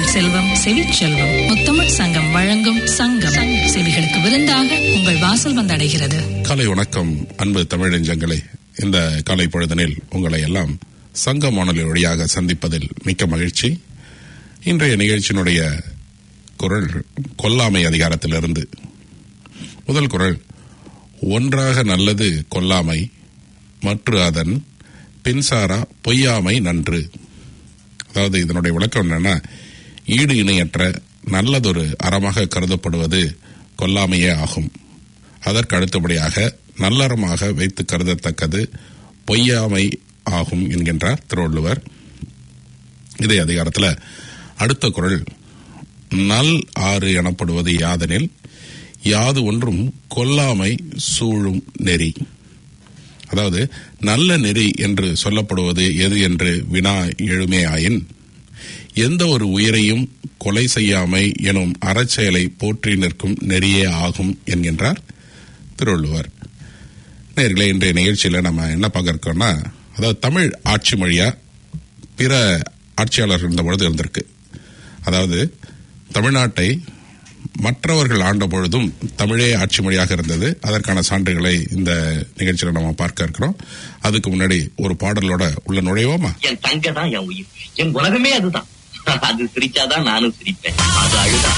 செல்வம் செவிச்செல்வம் முத்தமிழ் சங்கம் வழங்கும் சங்கம் செவிகளுக்கு விருந்தாக உங்கள் வாசல் வந்தடைகிறது காலை வணக்கம் அன்பு தமிழ் நெஞ்சங்களே இந்த காலை பொழுதனில் உங்களை எல்லாம் சங்க வானொலி வழியாக சந்திப்பதில் மிக்க மகிழ்ச்சி இன்றைய நிகழ்ச்சியினுடைய குரல் கொல்லாமை அதிகாரத்திலிருந்து முதல் குரல் ஒன்றாக நல்லது கொல்லாமை மற்ற அதன் பின்சாரா பொய்யாமை நன்று அதாவது இதனுடைய விளக்கம் என்னன்னா ஈடு இணையற்ற நல்லதொரு அறமாக கருதப்படுவது கொல்லாமையே ஆகும் அதற்கு அடுத்தபடியாக நல்லறமாக வைத்து கருதத்தக்கது பொய்யாமை ஆகும் என்கின்றார் திருவள்ளுவர் இதே அதிகாரத்தில் அடுத்த குரல் நல் ஆறு எனப்படுவது யாதெனில் யாது ஒன்றும் கொல்லாமை சூழும் நெறி அதாவது நல்ல நெறி என்று சொல்லப்படுவது எது என்று வினா எழுமே ஆயின் எந்த ஒரு உயிரையும் கொலை செய்யாமை எனும் அறச்செயலை போற்றி நிற்கும் நெறியே ஆகும் என்கின்றார் திருவள்ளுவர் நேர்களே இன்றைய நிகழ்ச்சியில் நம்ம என்ன பார்க்க இருக்கோம்னா அதாவது தமிழ் ஆட்சி மொழியா பிற ஆட்சியாளர்கள் இருந்த பொழுது இருந்திருக்கு அதாவது தமிழ்நாட்டை மற்றவர்கள் ஆண்ட பொழுதும் தமிழே ஆட்சி மொழியாக இருந்தது அதற்கான சான்றுகளை இந்த நிகழ்ச்சியில நம்ம பார்க்க இருக்கிறோம் அதுக்கு முன்னாடி ஒரு பாடலோட உள்ள நுழைவோமா என் தங்க தான் என் உயிர் என் உலகமே அதுதான் அது சிரிச்சாதான் நானும் சிரிப்பேன் அது அழுதான்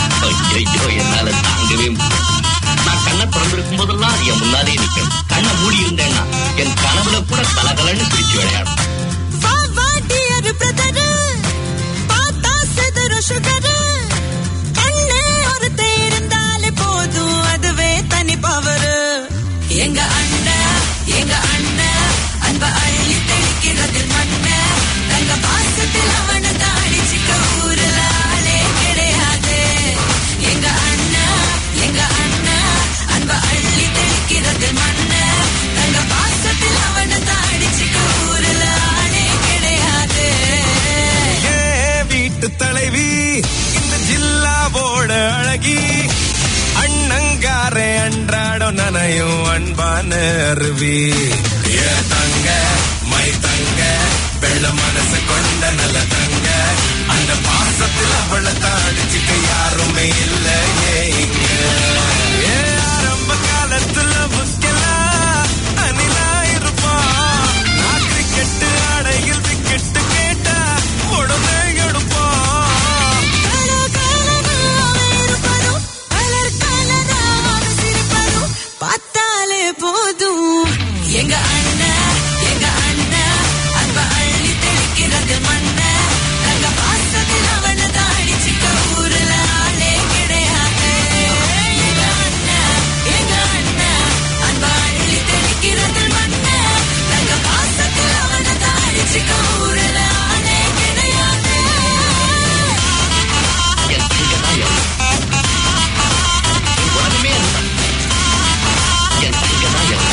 ஐயோ என்னால தாங்கவே முடியல நான் கண்ணை திறந்திருக்கும் போதெல்லாம் அது என் முன்னாலே நிற்கும் கண்ணை மூடி இருந்தேன்னா என் கனவுல கூட கலகலன்னு சிரிச்சு விளையாடும் வா வா டியர் பிரதர் பார்த்தா செதற சுகர் கண்ணே ஒருத்தே இருந்தாலே போதும் அதுவே தனி பவர் எங்க அண்ணன் எங்க அண்ணன் அன்ப அள்ளி தெளிக்கிறதில் மண்ண தங்க பாசத்தில் அவனை தாடிச்சுக்க ஊருல ஆளே கிடையாது எங்க அண்ணன் எங்க அண்ணன் அன்ப அள்ளி தெளிக்கிறதில் மண்ண தங்க பாசத்தில் அவனை தாடிச்சுக்க ஊருல ஆளே கிடையாது ஏ வீட்டு தலைவி இந்த ஜில்லாவோட அழகி அண்ணங்காரே அன்றாடம் நனையும் அன்பான அருவி ஏ தங்க மை தங்க வெள்ள மனசு கொண்ட நல்ல தங்க அந்த பாசத்தில் அவளை தாடிச்சுக்க யாருமே இல்ல ஏங்க ஏ ஆரம்ப காலத்துல முஸ்கெல்லாம் அணிலா இருப்பா நான் கிரிக்கெட்டு ஆடையில் விக்கெட்டு கேட்டா உடனே எடுப்பா பார்த்தாலே போதும் எங்க அண்ணன் எங்க அண்ணன் அன்ப அள்ளி தெளிக்கிறது மண்ண தங்க பாசத்தில் அவனை தாடிச்சுக்க ஊருல ஆளே கிடையாது எங்க அண்ணன் எங்க அண்ணன் அன்ப அள்ளி தெளிக்கிறது மண்ண தங்க பாசத்தில் அவனை தாடிச்சுக்க ஊருல ஆளே கிடையாது என் தங்க தான் என் என் உலகமே அதுதான் என் தங்க தான் என்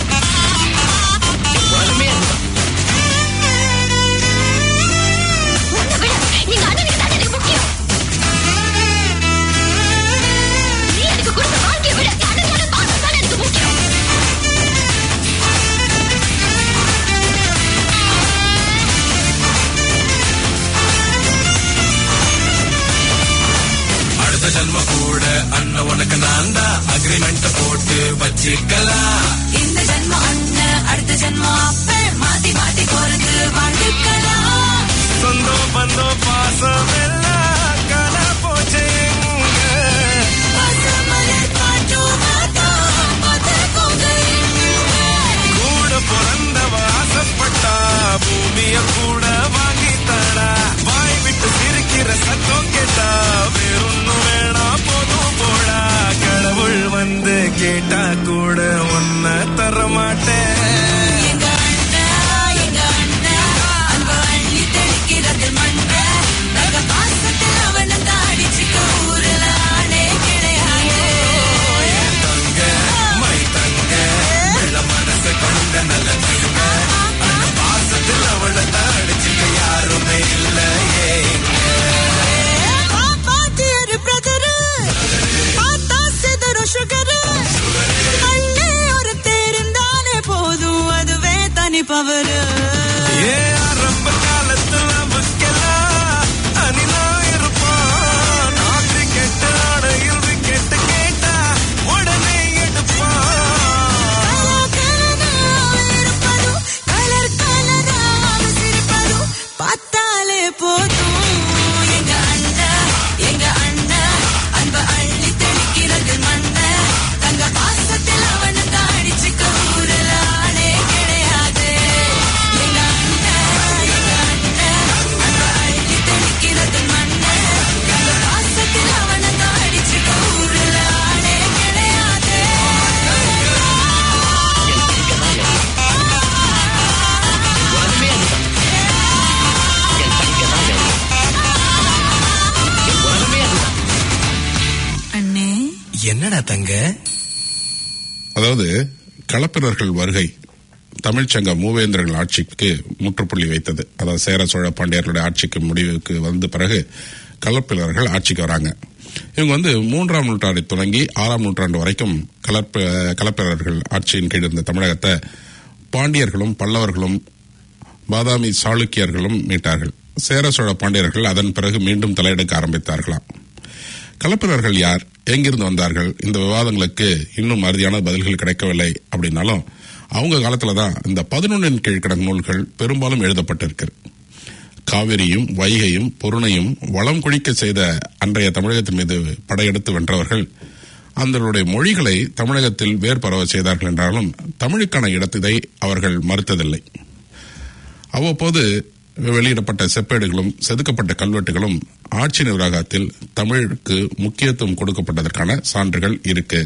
என் உலகமே அதுதான் உன்னை விட எங்க அண்ணனுக்கு தான் எனக்கு முக்கியம் நீ எனக்கு கொடுத்த வாழ்க்கையை விட என் அண்ணனோட பாசம் தான் எனக்கு முக்கியம் அடுத்த ஜன்ம கூட அண்ணன் உனக்கு நான் தான் அக்ரிமெண்ட் போட்டு வச்சிக்கலாம் இந்த ஜென்மம் அண்ணன் அடுத்த ஜென்மம் அப்ப மாத்தி மாத்தி பிறந்து வாழ்ந்துக்கலாம் சொந்தம் பந்தம் பாசம் எல்லாம் காண போச்சு எங்க பசுமலர் காட்டும் மாதம் பார்த்துக்கோங்க கூட பிறந்தவ ஆசைப்பட்டா பூமிய கூட வாங்கி தரா வாய் விட்டு சிரிக்கிற சத்தம் கேட்டா வேறொன்னும் வேணா போதும் போடா கடவுள் வந்து கேட்டா கூட ஒன்ன தர மாட்டேன் எங்க அண்ணா எங்க அண்ணா அன்ப அள்ளி தெளிக்கிறது மண்ண தங்க பாசத்தில் அவனை தாடிச்சுக்க ஊருல ஆளே கிடையாது தங்க மை தங்க வெள்ள மனசு கொண்ட நல்ல தங்க அந்த பாசத்தில் அவளை தாடிச்சுக்க யாருமே இல்லையே பாத்தியரு பிரதர் பார்த்தா செதற சுகர் அண்ணே ஒரு தெரிந்தாலே போதும் அதுவே தனி பவர் ஏ ஆரம்ப காலத்துல முஸ்கெல்லாம் அணிலா இருப்பா என்னடா தங்க அதாவது களப்பிரர்கள் வருகை தமிழ்ச்சங்க மூவேந்திரர்கள் ஆட்சிக்கு முற்றுப்புள்ளி வைத்தது அதாவது சேர சோழ பாண்டியர்களுடைய ஆட்சிக்கு முடிவுக்கு வந்த பிறகு களப்பிரர்கள் ஆட்சிக்கு வராங்க இவங்க வந்து மூன்றாம் நூற்றாண்டை தொடங்கி ஆறாம் நூற்றாண்டு வரைக்கும் கலப்ப களப்பிரர்கள் ஆட்சியின் கீழ் இருந்த தமிழகத்தை பாண்டியர்களும் பல்லவர்களும் பாதாமி சாளுக்கியர்களும் மீட்டார்கள் சேர சோழ பாண்டியர்கள் அதன் பிறகு மீண்டும் தலையெடுக்க ஆரம்பித்தார்களாம் கலப்பிரர்கள் யார் எங்கிருந்து வந்தார்கள் இந்த விவாதங்களுக்கு இன்னும் அறுதியான பதில்கள் கிடைக்கவில்லை அப்படின்னாலும் அவங்க காலத்துல தான் இந்த பதினொன்றின் கீழ்கணக்கு நூல்கள் பெரும்பாலும் எழுதப்பட்டிருக்கு காவிரியும் வைகையும் பொருணையும் வளம் குழிக்க செய்த அன்றைய தமிழகத்தின் மீது படையெடுத்து வென்றவர்கள் அதனுடைய மொழிகளை தமிழகத்தில் வேர் பரவ செய்தார்கள் என்றாலும் தமிழுக்கான இடத்தை அவர்கள் மறுத்ததில்லை அவ்வப்போது வெளியிடப்பட்ட செப்பேடுகளும் செதுக்கப்பட்ட கல்வெட்டுகளும் ஆட்சி நிர்வாகத்தில் தமிழுக்கு முக்கியத்துவம் கொடுக்கப்பட்டதற்கான சான்றுகள் இருக்கு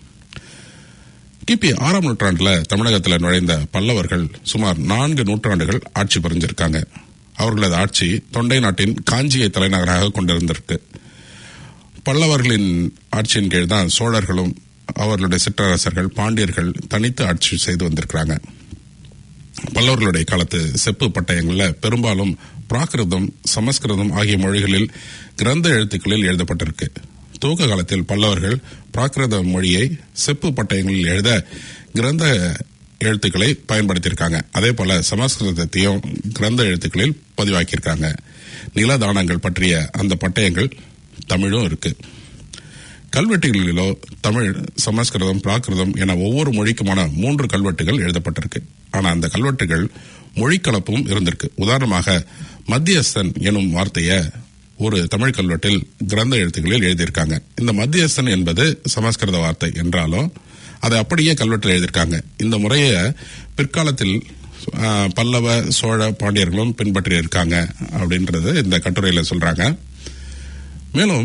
கிபி ஆறாம் நூற்றாண்டுல தமிழகத்தில் நுழைந்த பல்லவர்கள் சுமார் நான்கு நூற்றாண்டுகள் ஆட்சி புரிஞ்சிருக்காங்க அவர்களது ஆட்சி தொண்டை நாட்டின் காஞ்சியை தலைநகராக கொண்டிருந்திருக்கு பல்லவர்களின் ஆட்சியின் கீழ் தான் சோழர்களும் அவர்களுடைய சிற்றரசர்கள் பாண்டியர்கள் தனித்து ஆட்சி செய்து வந்திருக்கிறாங்க பல்லவர்களுடைய காலத்து செப்பு பட்டயங்கள்ல பெரும்பாலும் பிராகிருதம் சமஸ்கிருதம் ஆகிய மொழிகளில் கிரந்த எழுத்துக்களில் எழுதப்பட்டிருக்கு துவக்க காலத்தில் பல்லவர்கள் பிராகிருத மொழியை செப்பு பட்டயங்களில் எழுத கிரந்த எழுத்துக்களை பயன்படுத்தியிருக்காங்க அதே போல சமஸ்கிருதத்தையும் கிரந்த எழுத்துக்களில் பதிவாக்கியிருக்காங்க நிலதானங்கள் பற்றிய அந்த பட்டயங்கள் தமிழும் இருக்கு கல்வெட்டுகளிலோ தமிழ் சமஸ்கிருதம் பிராகிருதம் என ஒவ்வொரு மொழிக்குமான மூன்று கல்வெட்டுகள் எழுதப்பட்டிருக்கு ஆனா அந்த கல்வெட்டுகள் மொழிக்கலப்பும் இருந்திருக்கு உதாரணமாக மத்தியஸ்தன் எனும் வார்த்தைய ஒரு தமிழ் கல்வெட்டில் கிரந்த எழுத்துக்களில் எழுதியிருக்காங்க இந்த மத்தியஸ்தன் என்பது சமஸ்கிருத வார்த்தை என்றாலும் அதை அப்படியே கல்வெட்டில் எழுதியிருக்காங்க இந்த முறையை பிற்காலத்தில் ஆ, பல்லவ சோழ பாண்டியர்களும் பின்பற்றி இருக்காங்க அப்படின்றது இந்த கட்டுரையில சொல்றாங்க மேலும்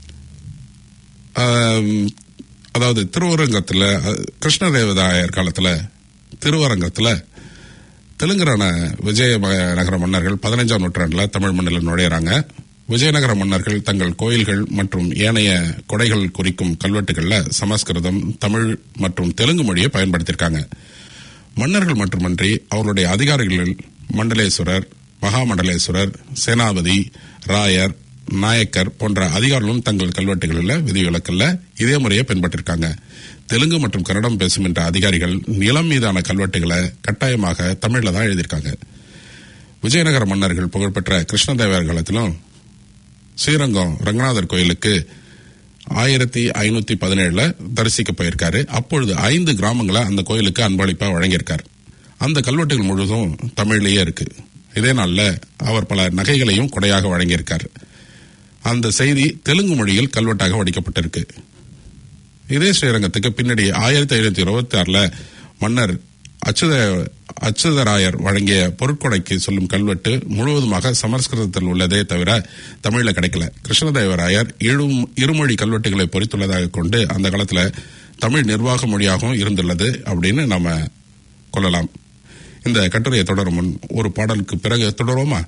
ஆம், அதாவது திருவரங்கத்துல அஹ், கிருஷ்ணதேவதாயர் காலத்துல திருவரங்கத்துல தெலுங்கரான விஜய ம- நகர மன்னர்கள் பதினைஞ்சாம் நூற்றாண்டுல தமிழ் மண்ணில் நுழையிறாங்க விஜயநகர மன்னர்கள் தங்கள் கோயில்கள் மற்றும் ஏனைய கொடைகள் குறிக்கும் கல்வெட்டுகள்ல சமஸ்கிருதம் தமிழ் மற்றும் தெலுங்கு மொழியை பயன்படுத்தியிருக்காங்க மன்னர்கள் மட்டுமன்றி அவர்களுடைய அதிகாரிகளில் மண்டலேஸ்வரர் மகாமண்டலேஸ்வரர் சேனாபதி ராயர் நாயக்கர் போன்ற அதிகாரிகளும் தங்கள் கல்வெட்டுகளில் விதிவிலக்கல்ல இதே முறையை பின்பற்றிருக்காங்க தெலுங்கு மற்றும் கன்னடம் பேசும் என்ற அதிகாரிகள் நிலம் மீதான கல்வெட்டுகளை கட்டாயமாக தமிழ்ல தான் எழுதியிருக்காங்க விஜயநகர மன்னர்கள் புகழ்பெற்ற கிருஷ்ணதேவர் காலத்திலும் ஸ்ரீரங்கம் ரங்கநாதர் கோயிலுக்கு ஆயிரத்தி ஐநூத்தி பதினேழுல தரிசிக்க போயிருக்காரு அப்பொழுது ஐந்து கிராமங்களை அந்த கோயிலுக்கு அன்பளிப்பா வழங்கியிருக்காரு அந்த கல்வெட்டுகள் முழுவதும் தமிழ்லயே இருக்கு இதே நாள்ல அவர் பல நகைகளையும் கொடையாக வழங்கியிருக்காரு அந்த செய்தி தெலுங்கு மொழியில் கல்வெட்டாக வடிக்கப்பட்டிருக்கு இதே ஸ்ரீரங்கத்துக்கு பின்னாடி ஆயிரத்தி ஐநூத்தி இருபத்தி ஆறுல மன்னர் அச்சுத அச்சுதராயர் வழங்கிய பொருட்கொடைக்கு சொல்லும் கல்வெட்டு முழுவதுமாக சமஸ்கிருதத்தில் உள்ளதே தவிர தமிழ்ல கிடைக்கல கிருஷ்ணதேவராயர் இழும் இருமொழி கல்வெட்டுகளை பொறித்துள்ளதாக கொண்டு அந்த காலத்துல தமிழ் நிர்வாக மொழியாகவும் இருந்துள்ளது அப்படின்னு நாம கொள்ளலாம் இந்த கட்டுரையை தொடரும் முன் ஒரு பாடலுக்கு பிறகு தொடருவோமா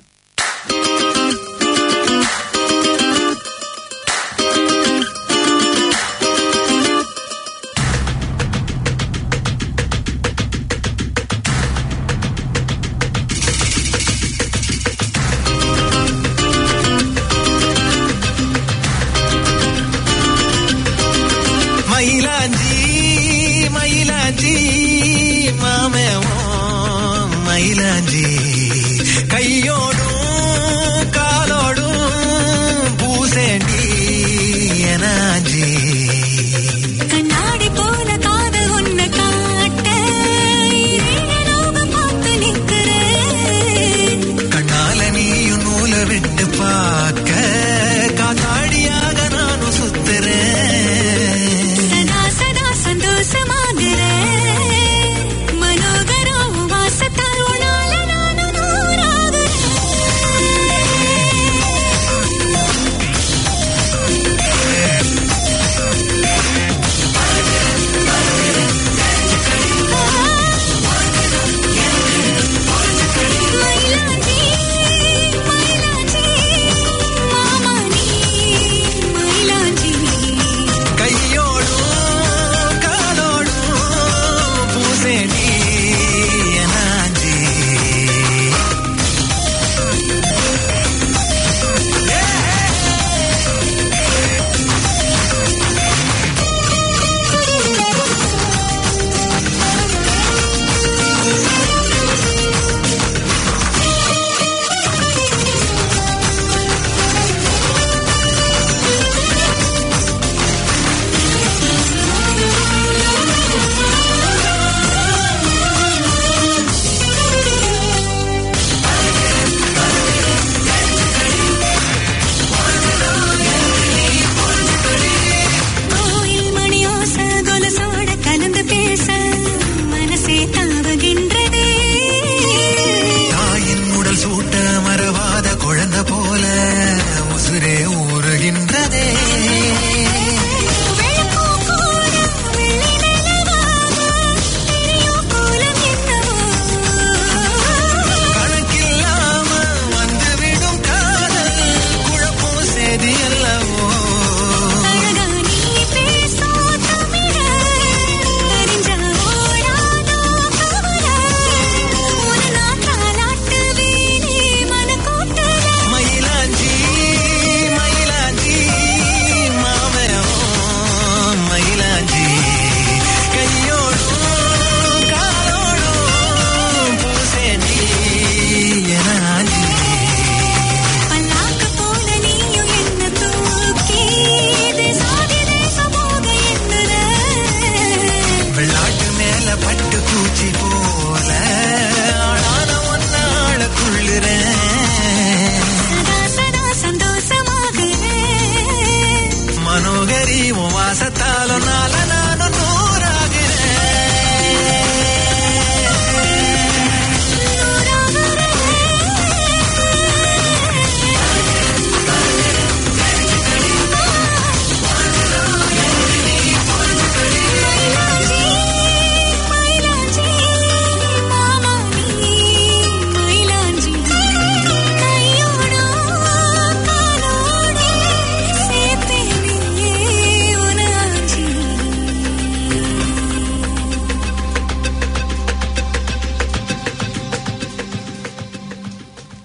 மயிலாஞ்சி மயிலாஞ்சி மாமேவோ மயிலாஞ்சி கையோடும் காலோடும் பூசேண்டி எனாஞ்சி கண்ணாடி போல காதல் உன்னை காட்ட ஏனோக பார்த்து நிற்கிறேன் கண்ணால நீயும் நூல விட்டு பார்க்க காத்தாடியாக நானும் சுத்துறேன் சதா சதா சந்தோஷமாகிறேன் மனோகரம் வாசத்தால் உன்னால நானும் நூறாகிறேன்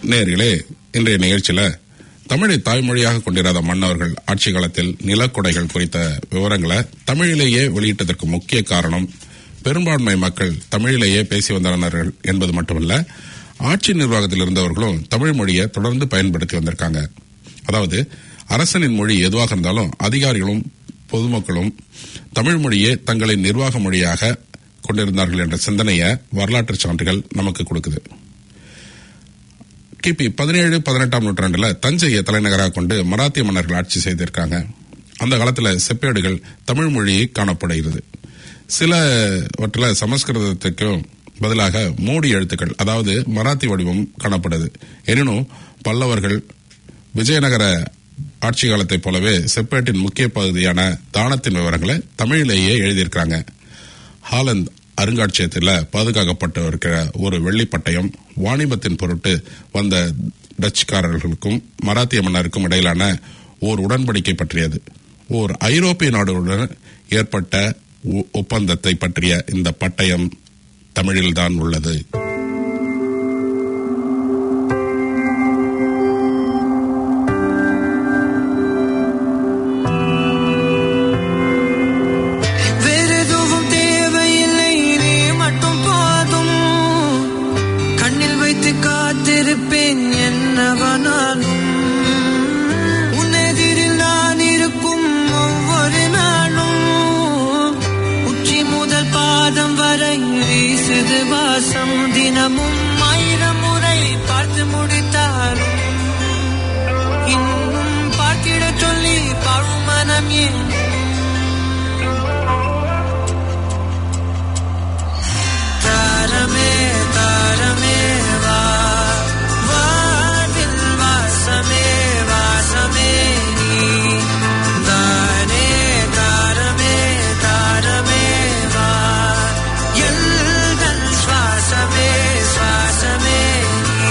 நேர்களே இன்றைய நிகழ்ச்சியில தமிழை தாய்மொழியாக கொண்டிராத மன்னவர்கள் ஆட்சி காலத்தில் நிலக்கொடைகள் குறித்த விவரங்களை தமிழிலேயே வெளியிட்டதற்கு முக்கிய காரணம் பெரும்பான்மை மக்கள் தமிழிலேயே பேசி வந்தனர் என்பது மட்டுமல்ல ஆட்சி நிர்வாகத்தில் இருந்தவர்களும் தமிழ் மொழியை தொடர்ந்து பயன்படுத்தி வந்திருக்காங்க அதாவது அரசனின் மொழி எதுவாக இருந்தாலும் அதிகாரிகளும் பொதுமக்களும் தமிழ் மொழியே தங்களின் நிர்வாக மொழியாக கொண்டிருந்தார்கள் என்ற சிந்தனையை வரலாற்று சான்றுகள் நமக்கு கொடுக்குது கிபி பதினேழு பதினெட்டாம் நூற்றாண்டுல தஞ்சையை தலைநகராக கொண்டு மராத்திய மன்னர்கள் ஆட்சி செய்திருக்காங்க அந்த காலத்துல செப்பேடுகள் தமிழ் மொழி காணப்படுகிறது சிலவற்றில் சமஸ்கிருதத்துக்கும் பதிலாக மூடி எழுத்துக்கள் அதாவது மராத்தி வடிவம் காணப்படுது எனினும் பல்லவர்கள் விஜயநகர ஆட்சி காலத்தைப் போலவே செப்பேட்டின் முக்கிய பகுதியான தானத்தின் விவரங்களை தமிழிலேயே எழுதியிருக்கிறாங்க ஹாலந்து அருங்காட்சியகத்தில் பாதுகாக்கப்பட்டு இருக்கிற ஒரு வெள்ளிப்பட்டயம் வாணிபத்தின் பொருட்டு வந்த டச்சுக்காரர்களுக்கும் மராத்திய மன்னருக்கும் இடையிலான ஓர் உடன்படிக்கை பற்றியது ஓர் ஐரோப்பிய நாடுகளுடன் ஏற்பட்ட ஒ- ஒப்பந்தத்தை பற்றிய இந்த பட்டயம் தமிழில்தான் உள்ளது வேறெதுவும் தேவையில்லை நீ மட்டும் போதும் கண்ணில் வைத்து காத்திருப்பேன் என்னவனாலும் உன்னெதிரில் நான் இருக்கும் ஒவ்வொரு நாளும் உச்சி முதல் பாதம் வரை வீசுது வாசம் தினமும் ஆயிரம் முறை பார்த்து முடித்தாலும் இன்னும் பார்த்திடச் சொல்லி பழுமனம் ஏன் தாரமே தாரமே வா வாதில் வாசமே வாசமே நீ தானே தாரமே தாரமே வா எல்தல் சுவாசமே சுவாசமே நீ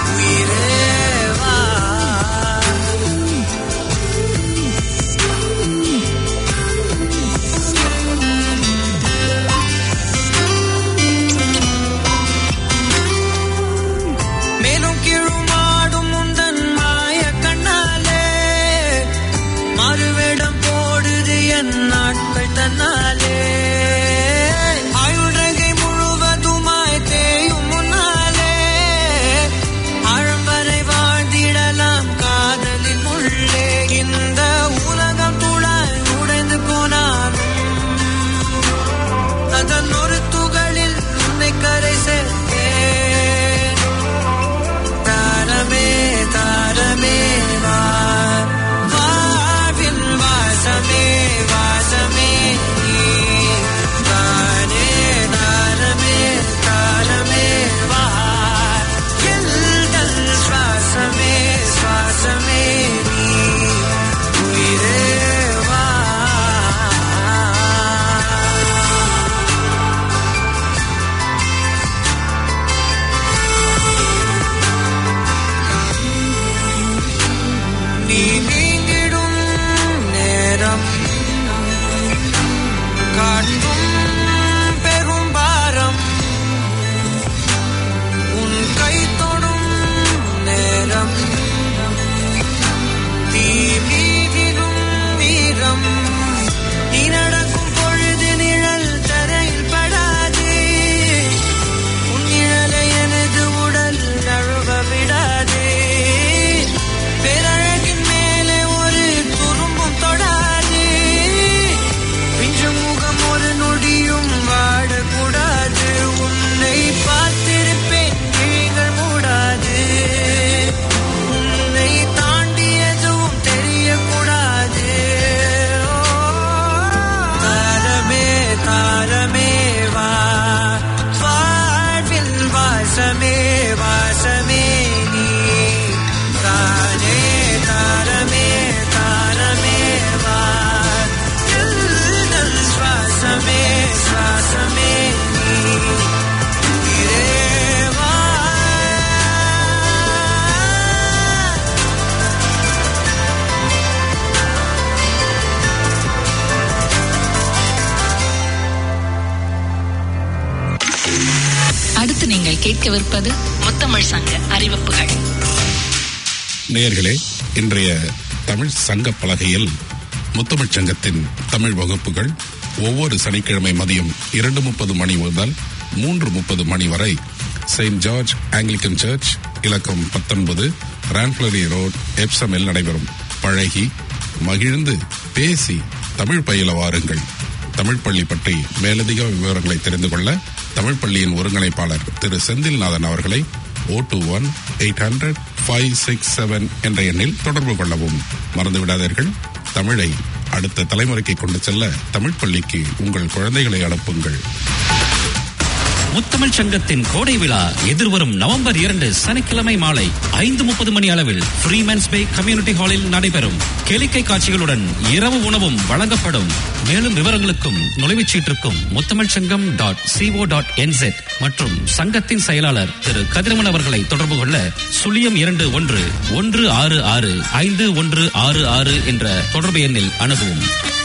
உயிரே வா அடுத்து நீங்கள் கேட்கவிருப்பது முத்தமிழ் சங்க அறிவிப்புகள் நேயர்களே இன்றைய தமிழ் சங்க பலகையில் முத்தமிழ்ச் சங்கத்தின் தமிழ் வகுப்புகள் ஒவ்வொரு சனிக்கிழமை மதியம் இரண்டு முப்பது மணி முதல் மூன்று முப்பது மணி வரை செயின்ட் ஜார்ஜ் ஆங்கிலிக்கன் சர்ச் இலக்கம் பத்தொன்பது ரான்ஃபிளரி ரோட் எப்சமில் நடைபெறும் பழகி மகிழ்ந்து பேசி தமிழ் பயில வாருங்கள் தமிழ் பள்ளி பற்றி மேலதிக விவரங்களை தெரிந்து கொள்ள தமிழ் பள்ளியின் ஒருங்கிணைப்பாளர் திரு செந்தில்நாதன் அவர்களை O two one eight hundred five six seven என்ற எண்ணில் தொடர்பு கொள்ளவும் மறந்துவிடாதீர்கள் தமிழை அடுத்த தலைமுறைக்கு கொண்டு செல்ல தமிழ் பள்ளிக்கு உங்கள் குழந்தைகளை அனுப்புங்கள் முத்தமிழ் சங்கத்தின் கோடை விழா எதிர்வரும் நவம்பர் இரண்டு சனிக்கிழமை மாலை ஐந்து முப்பது மணி அளவில் ஃப்ரீமன்ஸ் பே கம்யூனிட்டி ஹாலில் நடைபெறும் கேளிக்கை காட்சிகளுடன் இரவு உணவும் வழங்கப்படும் மேலும் விவரங்களுக்கும் நுழைவுச் சீட்டிற்கும் முத்தமிழ் சங்கம் டாட் சிஓ டாட் என்செட் மற்றும் சங்கத்தின் செயலாளர் திரு கதிரவன் அவர்களை தொடர்பு கொள்ள சுழியம் இரண்டு ஒன்று ஒன்று ஆறு ஆறு ஐந்து ஒன்று ஆறு ஆறு என்ற தொடர்பு எண்ணில் அணுகவும்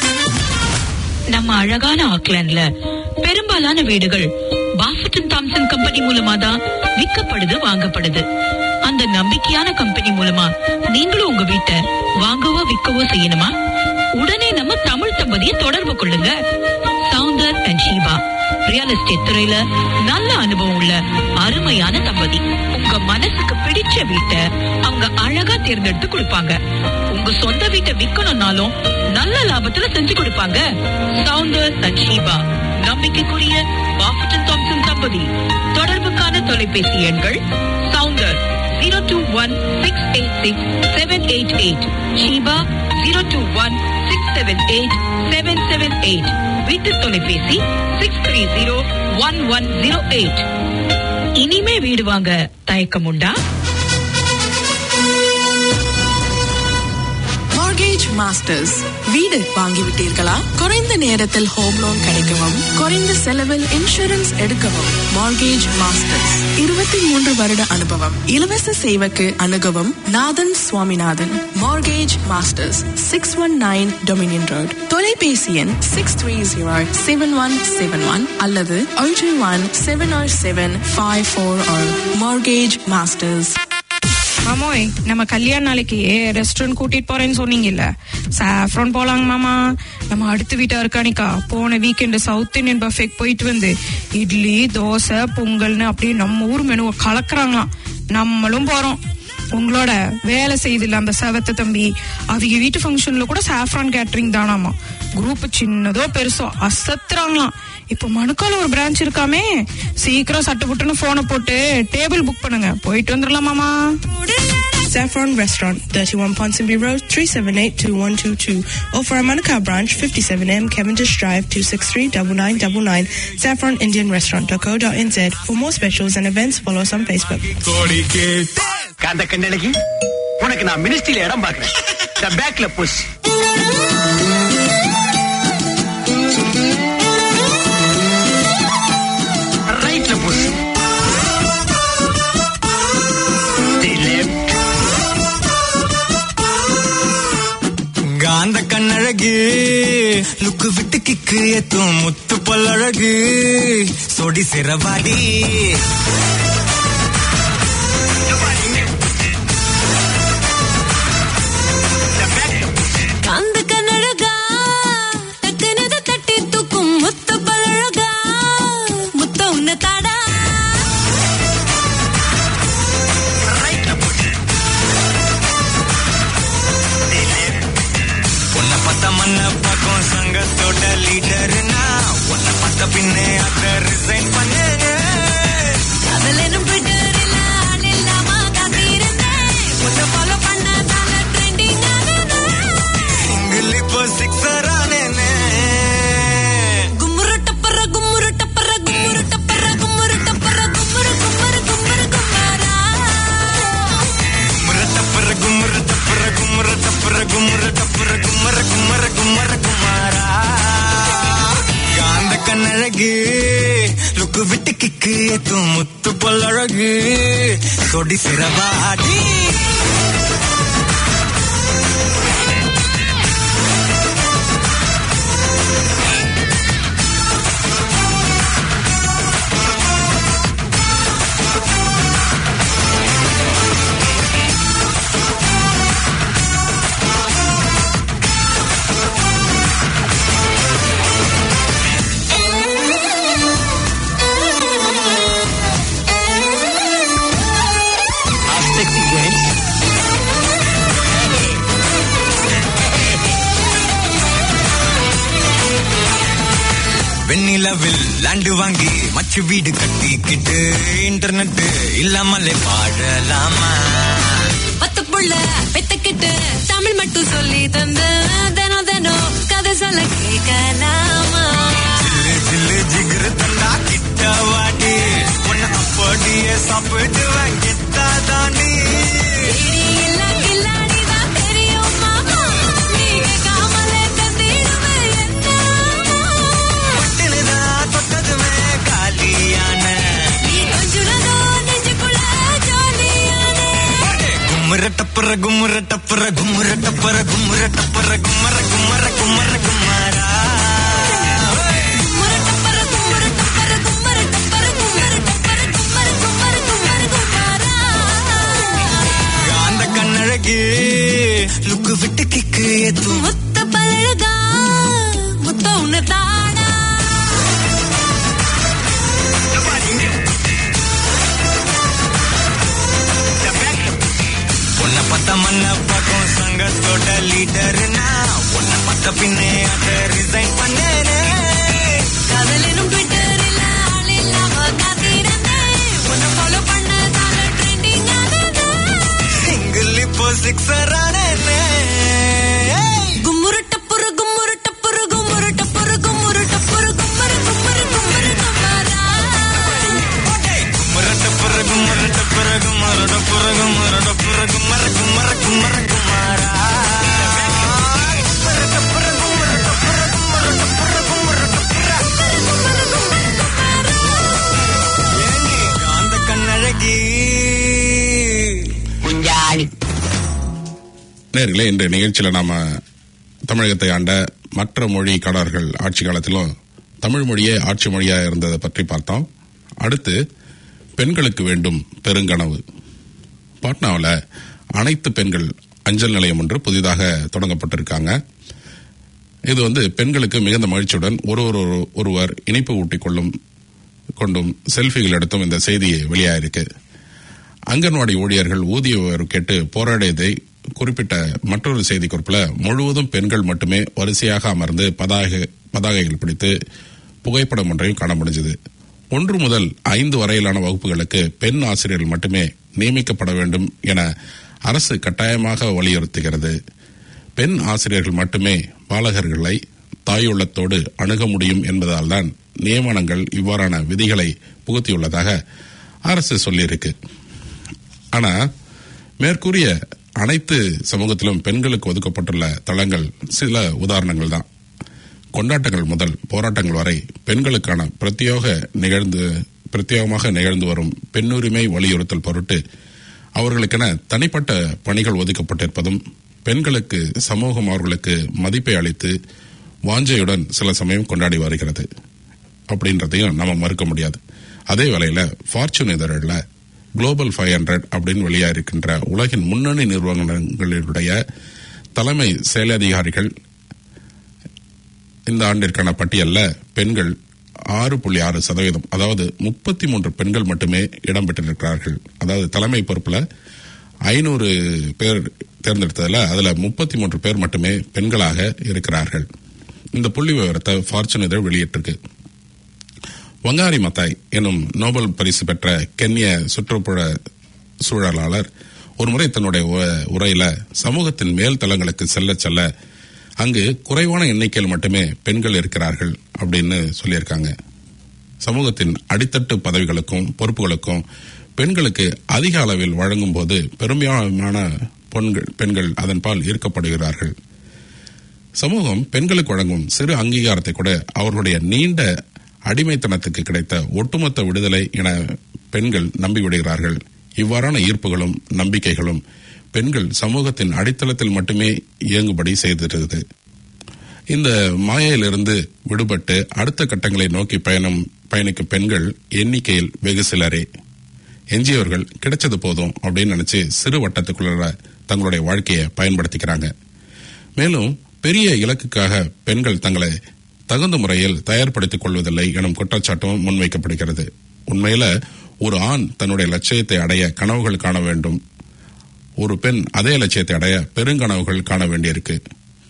நம்ம அழகான ஆக்லாண்ட்ல பெரும்பாலான வீடுகள் பாஃபட்டன் தாம்சன் கம்பெனி மூலமா தான் விற்கப்படுது வாங்கப்படுது அந்த நம்பிக்கையான கம்பெனி மூலமா நீங்களும் உங்க வீட்டை வாங்கவோ விற்கவோ செய்யணுமா உடனே நம்ம தமிழ் தம்பதியை தொடர்பு கொள்ளுங்க Soundar and Sheeba real estate துறையில நல்ல அனுபவம் உள்ள அருமையான தம்பதி உங்க மனசுக்கு பிடிச்ச வீட்டை அவங்க அழகா தேர்ந்தெடுத்து கொடுப்பாங்க உங்க சொந்த வீட்டை விக்கணும்னாலும் நல்ல லாபத்துல செஞ்சு கொடுப்பாங்க சவுந்தர் அண்ட் ஷீபா நம்பிக்கைக்குரிய பாஃபட்டன் தாம்சன் தம்பதி தொடர்புக்கான தொலைபேசி எண்கள் Soundar zero two one six eight six seven eight eight Sheeba zero two one six seven eight seven seven eight வீட்டு தொலைபேசி six three zero one one zero eight இனிமே வீடு வாங்க தயக்கம் உண்டா மார்கேஜ் மாஸ்டர்ஸ் வீடு வாங்கிவிட்டீர்களா குறைந்த நேரத்தில் ஹோம் லோன் கிடைக்கவும் குறைந்த செலவில் இன்சூரன்ஸ் எடுக்கவும் மார்கேஜ் மாஸ்டர்ஸ் இருபத்தி மூன்று வருட அனுபவம் இலவச சேவைக்கு அணுகவும் Nathan Swaminathan mortgage masters six one nine Dominion road தொலைபேசி எண் six three zero seven one seven one அல்லது ஒன்று one seven seven five four mortgage masters மாமோய் நம்ம கல்யாண நாளைக்கு ரெஸ்டாரண்ட் கூட்டிட்டு போறேன்னு சொன்னீங்கல்ல சாஃப்ரான் போலாங்க மாமா நம்ம அடுத்த வீட்டா இருக்கானிக்கா போன வீக்கெண்டு சவுத் இந்தியன் பஃபேக் போயிட்டு வந்து இட்லி தோசை பொங்கல்னு அப்படியே நம்ம ஊர் மெனுவை கலக்குறாங்களாம் நம்மளும் போறோம் உங்களோட வேலை செய்தில்ல அந்த செவத்த தம்பி அவங்க வீட்டு ஃபங்க்ஷன்ல கூட சாஃப்ரான் கேட்டரிங் தானாமா குரூப் சின்னதோ பெருசோ அசத்துறாங்களாம் இப்போ மணுக்கால ஒரு பிரான்ச் இருக்காமே சீக்கிரம் சட்டு புட்டுன்னு போனை போட்டு டேபிள் புக் பண்ணுங்க போயிட்டு வந்துடலாமாமா Saffron Restaurant, 31 Ponsonby Road, 378-2122. Or for our Manukau branch, 57M Cavendish Drive, 263-9999. SaffronIndianRestaurant.co.nz. For more specials and events, follow us on Facebook. காந்த கண்ணழகி உனக்கு நான் மினிஸ்ட்ரியில இடம் பாக்குறேன் பேக்ல புஷ் ரைட்ல புஷ் காந்த கண்ணழகு லுக்கு விட்டு கிக்கு எத்தும் முத்து பல்லழகு சொடி சிறவாடி காந்த கண்ணழகா டக்குனத தட்டி தூக்கும் முத்த பழகா முத்த உன்ன தாடா உன்னை பார்த்த மண்ண பார்க்கும் சங்கத்தோட லீடர்னா உன்னை பார்த்த பின்னே அத ரிசைன் பண்ணு அதுல எனும் ட்விட்டரில் ஆள் இல்லாம காத்திருந்தேன் உன்னை ஃபாலோ பண்ணதால ட்ரெண்டிங் சிங்கிள் இப்போ சிக்ஸர் ஆனேனே கும்முரு டப்பர கும்முரு டப்பர கும்முரு டப்பர கும்முரு டப்பர கும்முரு கும்முரு கும்முரு கும்மாரா கும்முற டப்பர கும்முற டப்பர கும்முற டப்பர கும்முற டப்பர கும்மர கும்மர கும்மர குமாரா காந்த கண்ணழகு லுக்கு விட்டு கிக்கு ஏத்தும் முத்து பொல்லழகு சொடி சிறவாடி நிலவில் லேண்டு வாங்கி மச்சு வீடு கட்டிக்கிட்டு இன்டர்நெட் இல்லாமலே வாழலாமா பத்து புள்ள பெத்துக்கிட்டு தமிழ் மட்டும் சொல்லி தந்த தினம் தினம் கதை சொல்ல கேட்கலாமா ஜில்லு ஜில்லு ஜிகிரு தந்தா கிட்ட வாடி உன்னை அப்படியே சாப்பிட்டு கெத்தா தாண்டி இடி இல்ல கில்லாடி தான் தெரியும் மாமா நீ கேட்காமலே தந்திடுவே பட்டுனுதான் தொட்டதுமே காலியான நீ கொஞ்சுனதோ நெஞ்சுக்குள்ள ஜாலியான கும்முற டப்புற கும்முற டப்புற கும்முற டப்புற கும்முற டப்புற கும்மர கும்மர கும்மர கும்மரா காந்த கண்ணழகு லுக்கு விட்டு கிக்கு ஏத்தும் முத்த பழகா முத்த உன்னதானா உன்னை பார்த்த மண்ண பக்கம் சங்கத்தோட லீடர்னா உன்னை பார்த்த பின்னே அதை ரிசைன் பண்ணேனே காதலினும் ட்விட்டரில் ஆள் இல்லாம காத்திருந்தேன் உன்னை ஃபாலோ பண்ணதால ட்ரெண்டிங் ஆனது சிங்கிள் இப்போ சிக்ஸர் ஆனேனே கும்முரு டப்புரு கும்முரு டப்புரு கும்முரு டப்புரு கும்முரு டப்புரு கும்மரு கும்மரு கும்மரு கும்மரா கும்மரட்ட பிறகு மரட்ட பிறகு மரட பிறகு மரட பிறகு மர கும்மர கும்மர குமாரா மரட்ட பிறகு மரட்ட பிறகு மரட்ட பிறகு மரட்ட பிறகு ஏண்டி காந்த கண்ணழகி குஞ்சாணி நேர்களே இன்றைய நிகழ்ச்சியில நாம தமிழகத்தை ஆண்ட மற்ற மொழி காடர்கள் ஆட்சி காலத்திலும் தமிழ் மொழியே ஆட்சி மொழியா இருந்ததை பற்றி பார்த்தோம் அடுத்து பெண்களுக்கு வேண்டும் பெருங்கனவு பாட்னாவில் அனைத்து பெண்கள் அஞ்சல் நிலையம் ஒன்று புதிதாக தொடங்கப்பட்டிருக்காங்க இது வந்து பெண்களுக்கு மிகுந்த மகிழ்ச்சியுடன் ஒருவர் ஒரு- ஒருவர் இணைப்பு ஊட்டிக் கொள்ளும் கொண்டும் செல்ஃபிகள் எடுத்தும் இந்த செய்தி வெளியாயிருக்கு அங்கன்வாடி ஊழியர்கள் ஊதிய உயர்வு கேட்டு போராடியதை குறிப்பிட்ட மற்றொரு செய்தி குறிப்பில் முழுவதும் பெண்கள் மட்டுமே வரிசையாக அமர்ந்து பதாகை பதாகைகள் பிடித்து புகைப்படம் ஒன்றையும் காண முடிஞ்சது ஒன்று முதல் ஐந்து வரையிலான வகுப்புகளுக்கு பெண் ஆசிரியர்கள் மட்டுமே நியமிக்கப்பட வேண்டும் என அரசு கட்டாயமாக வலியுறுத்துகிறது பெண் ஆசிரியர்கள் மட்டுமே பாலகர்களை தாயுள்ளத்தோடு அணுக முடியும் என்பதால் தான் நியமனங்கள் இவ்வாறான விதிகளை புகுத்தியுள்ளதாக அரசு சொல்லியிருக்கு ஆனா மேற்கூறிய அனைத்து சமூகத்திலும் பெண்களுக்கு ஒதுக்கப்பட்டுள்ள தளங்கள் சில உதாரணங்கள் தான் கொண்டாட்டங்கள் முதல் போராட்டங்கள் வரை பெண்களுக்கான பிரத்யோக நிகழ்ந்து பிரத்யேகமாக நிகழ்ந்து வரும் பெண்ணுரிமை வலியுறுத்தல் பொருட்டு அவர்களுக்கென தனிப்பட்ட பணிகள் ஒதுக்கப்பட்டிருப்பதும் பெண்களுக்கு சமூகம் அவர்களுக்கு மதிப்பை அளித்து வாஞ்சையுடன் சில சமயம் கொண்டாடி வருகிறது அப்படின்றதையும் நம்ம மறுக்க முடியாது அதே வேளையில ஃபார்ச்சூன் இதழில் குளோபல் ஃபைவ் ஹண்ட்ரட் அப்படின்னு வெளியா இருக்கின்ற உலகின் முன்னணி நிறுவனங்களுடைய தலைமை செயலதிகாரிகள் இந்த ஆண்டிற்கான பட்டியல்ல பெண்கள் ஆறு புள்ளி ஆறு சதவீதம் அதாவது முப்பத்தி மூன்று பெண்கள் மட்டுமே இடம்பெற்றிருக்கிறார்கள் அதாவது தலைமை பொறுப்புல ஐநூறு பேர் தேர்ந்தெடுத்ததுல அதுல முப்பத்தி மூன்று பேர் மட்டுமே பெண்களாக இருக்கிறார்கள் இந்த புள்ளி விவரத்தை ஃபார்ச்சூன் இதழ் வெளியிட்டிருக்கு வங்காரி மத்தாய் எனும் நோபல் பரிசு பெற்ற கென்ய சுற்றுப்புற சூழலாளர் ஒருமுறை தன்னுடைய உ- உரையில சமூகத்தின் மேல் தளங்களுக்கு செல்ல செல்ல அங்கு குறைவான எண்ணிக்கையில் மட்டுமே பெண்கள் இருக்கிறார்கள் அப்படின்னு சொல்லியிருக்காங்க சமூகத்தின் அடித்தட்டு பதவிகளுக்கும் பொறுப்புகளுக்கும் பெண்களுக்கு அதிக அளவில் வழங்கும் போது பெரும்பாலான பெண்கள் பெண்கள் அதன்பால் ஈர்க்கப்படுகிறார்கள் சமூகம் பெண்களுக்கு வழங்கும் சிறு அங்கீகாரத்தை கூட அவர்களுடைய நீண்ட அடிமைத்தனத்துக்கு கிடைத்த ஒட்டுமொத்த விடுதலை என பெண்கள் நம்பிவிடுகிறார்கள் இவ்வாறான ஈர்ப்புகளும் நம்பிக்கைகளும் பெண்கள் சமூகத்தின் அடித்தளத்தில் மட்டுமே இயங்குபடி செய்திருக்கிறது இந்த மாயையிலிருந்து விடுபட்டு அடுத்த கட்டங்களை நோக்கி பயணம் பயணிக்கும் பெண்கள் எண்ணிக்கையில் வெகு சிலரே எஞ்சியவர்கள் கிடைச்சது போதும் அப்படின்னு நினைச்சு சிறு வட்டத்துக்குள்ள தங்களுடைய வாழ்க்கையை பயன்படுத்திக்கிறாங்க மேலும் பெரிய இலக்குக்காக பெண்கள் தங்களை தகுந்த முறையில் தயார்படுத்திக் கொள்வதில்லை எனும் குற்றச்சாட்டும் முன்வைக்கப்படுகிறது உண்மையில ஒரு ஆண் தன்னுடைய லட்சியத்தை அடைய கனவுகள் காண வேண்டும் ஒரு பெண் அதே லட்சியத்தை அடைய பெருங்கனவுகள் காண வேண்டியிருக்கு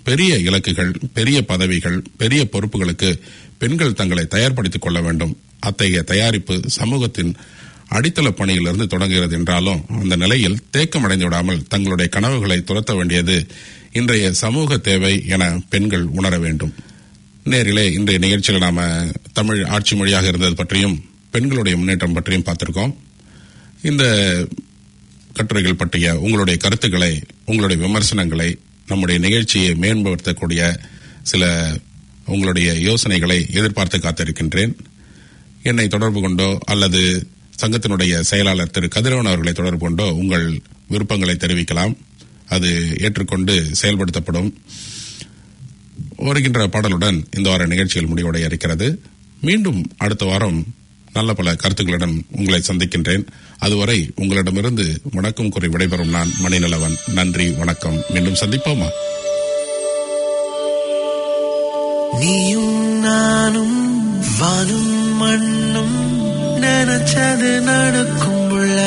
பெரிய இலக்குகள் பெரிய பதவிகள் பெரிய பொறுப்புகளுக்கு பெண்கள் தங்களை தயார்படுத்திக் கொள்ள வேண்டும் அத்தகைய தயாரிப்பு சமூகத்தின் அடித்தள பணியிலிருந்து தொடங்குகிறது என்றாலும் அந்த நிலையில் தேக்கமடைந்து விடாமல் தங்களுடைய கனவுகளை துரத்த வேண்டியது இன்றைய சமூக தேவை என பெண்கள் உணர வேண்டும் நேரிலே இன்றைய நிகழ்ச்சியில் நாம தமிழ் ஆட்சி மொழியாக இருந்தது பற்றியும் பெண்களுடைய முன்னேற்றம் பற்றியும் பார்த்திருக்கோம் இந்த கட்டுரைகள் பற்றிய உங்களுடைய கருத்துக்களை உங்களுடைய விமர்சனங்களை நம்முடைய நிகழ்ச்சியை மேம்படுத்தக்கூடிய சில உங்களுடைய யோசனைகளை எதிர்பார்த்து காத்திருக்கின்றேன் என்னை தொடர்பு கொண்டோ அல்லது சங்கத்தினுடைய செயலாளர் திரு கதிரவன் அவர்களை தொடர்பு கொண்டோ உங்கள் விருப்பங்களை தெரிவிக்கலாம் அது ஏற்றுக்கொண்டு செயல்படுத்தப்படும் வருகின்ற பாடலுடன் இந்த வார நிகழ்ச்சிகள் முடிவடைய இருக்கிறது மீண்டும் அடுத்த வாரம் நல்ல பல கருத்துக்களுடன் உங்களை சந்திக்கின்றேன் அதுவரை உங்களிடமிருந்து வணக்கம் கூறி விடைபெறும் நான் மணிநலவன் நன்றி வணக்கம் மீண்டும் சந்திப்போமா நீயும் நானும் வானும் மண்ணும் நினைச்சது நடக்கும் உள்ள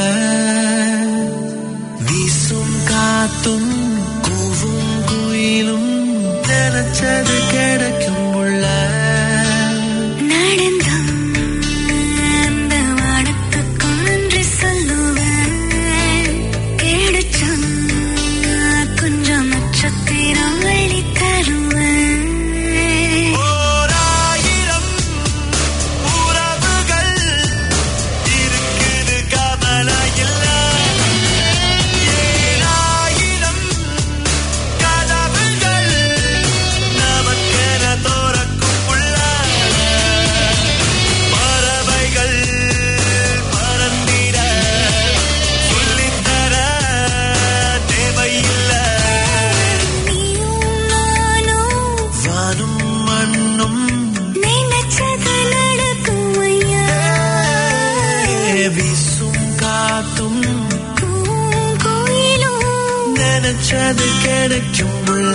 வீசும் காத்தும் கூவும் குயிலும் நினைச்சது கிடைக்கும் உள்ள நடந்தம் அந்த வானத்துக்கொன்று சொல்லுவேன் கிடைச்சும் கொஞ்சம் நட்சத்திரம் வழி தருவேன் ஓராயிரம் உறவுகள் இருக்குது கவலையில்ல ஏழாயிரம் கதவுகள் நமக்கென தோறக்கும் உள்ள பறவைகள் பறந்திட சொல்லித்தர தேவையில்லை வானும் மண்ணும் நினைச்சது நடக்கும் ஐயா வீசும் காத்தும் கோயிலும் நினைச்சது கிடைக்கும் உள்ள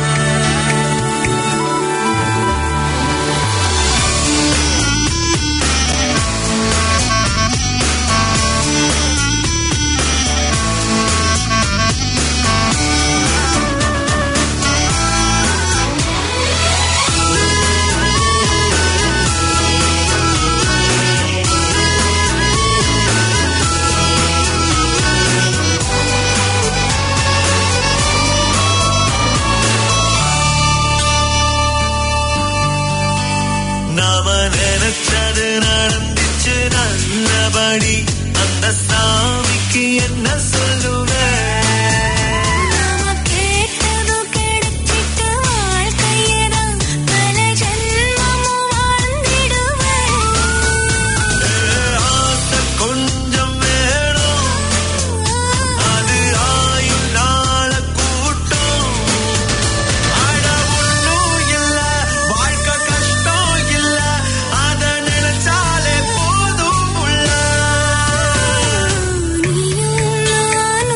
நாம நினைச்சது நடந்துச்சு நல்லபடி அந்த சாமிக்கு என்ன சொல்லுவேன் நாம கேட்டது கிடைச்சிட்டு வாழ்க்கையதான் பல ஜென்மமும் வாழ்ந்திடுவேன் ஆசை கொஞ்சம் வேணும் அது ஆயுள் நாள கூட்டம் அட ஒண்ணும் இல்ல வாழ்க்கை கஷ்டம் இல்ல அத நினைச்சாலே போதும் உள்ள நீயும் நானும்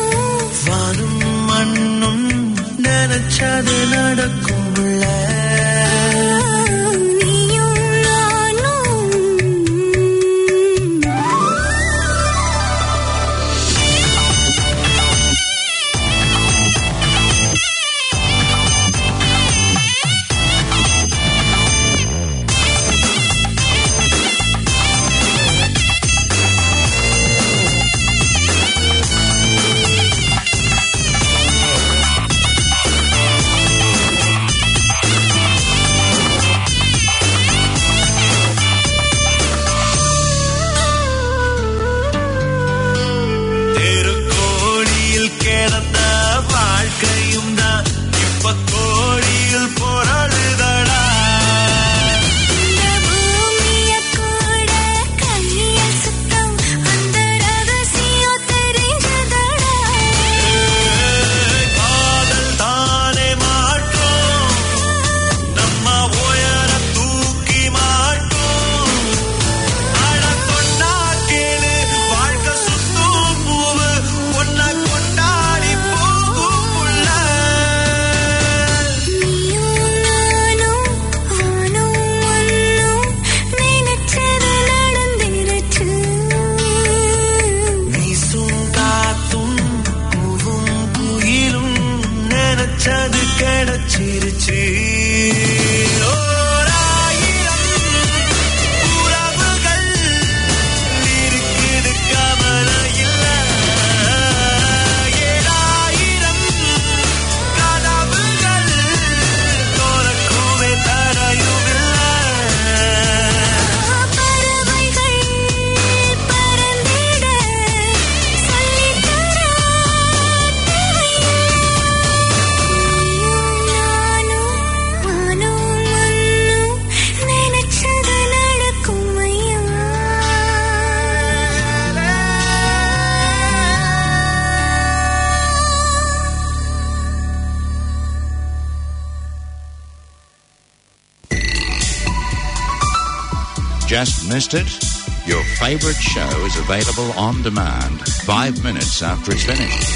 just missed it? Your favorite show is available on demand five minutes after it's finished.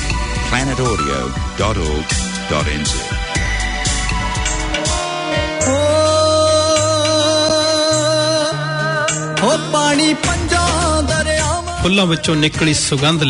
planetaudio.org.nz. ਉਹ ਪਾਣੀ ਪੰਜਾਂ ਦਰਿਆਵਾਂ ਫੁੱਲਾਂ ਵਿੱਚੋਂ ਨਿਕਲੀ ਸੁਗੰਧ